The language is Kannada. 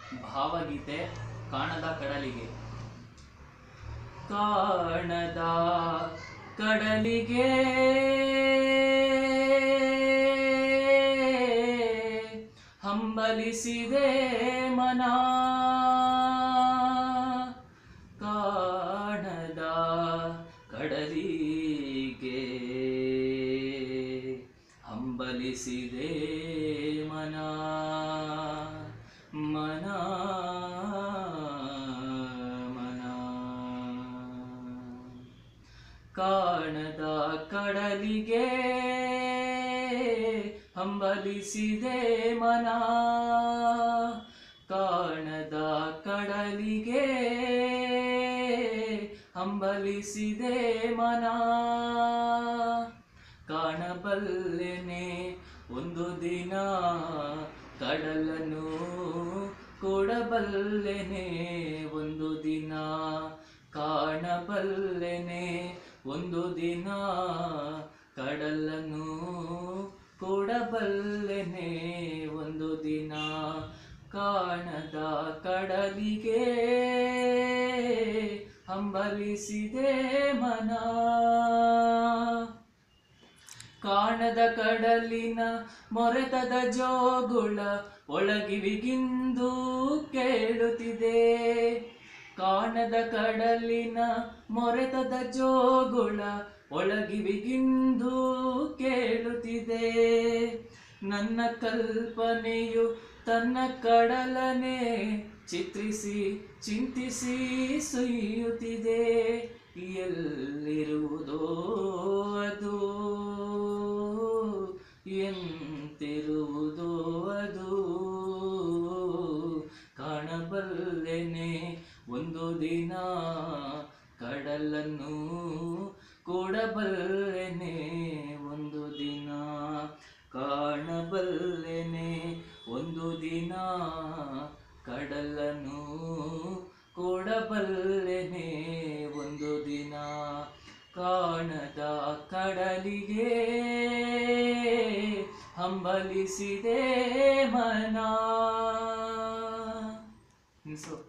ಭಾವಗೀತೆ ಕಾಣದ ಕಡಲಿಗೆ ಕಾಣದ ಕಡಲಿಗೆ ಹಂಬಲಿಸಿದೆ ಮನ ಕಾಣದ ಕಡಲಿಗೆ ಹಂಬಲಿಸಿದೆ ಮನ ಮನ ಮನ ಕಾಣದ ಕಡಲಿಗೆ ಹಂಬಲಿಸಿದೆ ಮನ ಕಾಣದ ಕಡಲಿಗೆ ಹಂಬಲಿಸಿದೆ ಮನ ಕಾಣಬಲ್ಲೆನೆ ಒಂದು ದಿನ ಕಡಲನ್ನು ಕೊಡಬಲ್ಲೆನೆ ಒಂದು ದಿನ ಕಾಣಬಲ್ಲೆನೆ ಒಂದು ದಿನ ಕಡಲನ್ನು ಕೊಡಬಲ್ಲೆನೆ ಒಂದು ದಿನ ಕಾಣದ ಕಡಲಿಗೆ ಹಂಬಲಿಸಿದೆ ಮನ ಕಾಣದ ಕಡಲಿನ ಮೊರೆತದ ಜೋಗುಳ ಒಳಗಿವಿಗಿಂದು ಕೇಳುತ್ತಿದೆ ಕಾಣದ ಕಡಲಿನ ಮೊರೆತದ ಜೋಗುಳ ಒಳಗಿವಿಗಿಂದು ಕೇಳುತ್ತಿದೆ ನನ್ನ ಕಲ್ಪನೆಯು ತನ್ನ ಕಡಲನೆ ಚಿತ್ರಿಸಿ ಚಿಂತಿಸಿ ಸುಯ್ಯುತ್ತಿದೆ ಎಲ್ಲಿರುವುದೋ ಅದು ಎಂತಿರುವುದೋ ಅದು ಕಾಣಬಲ್ಲೆನೆ ಒಂದು ದಿನ ಕಡಲನ್ನು ಕೊಡಬಲ್ಲೆನೆ ಒಂದು ದಿನ ಕಾಣಬಲ್ಲೆನೆ ಒಂದು ದಿನ ಕಡಲನ್ನು ಕೊಡಬಲ್ಲೆನೆ ಒಂದು ದಿನ ಕಾಣದ ಕಡಲಿಗೆ ಹಂಬಲಿಸಿದೆ ಮನ ಸೊ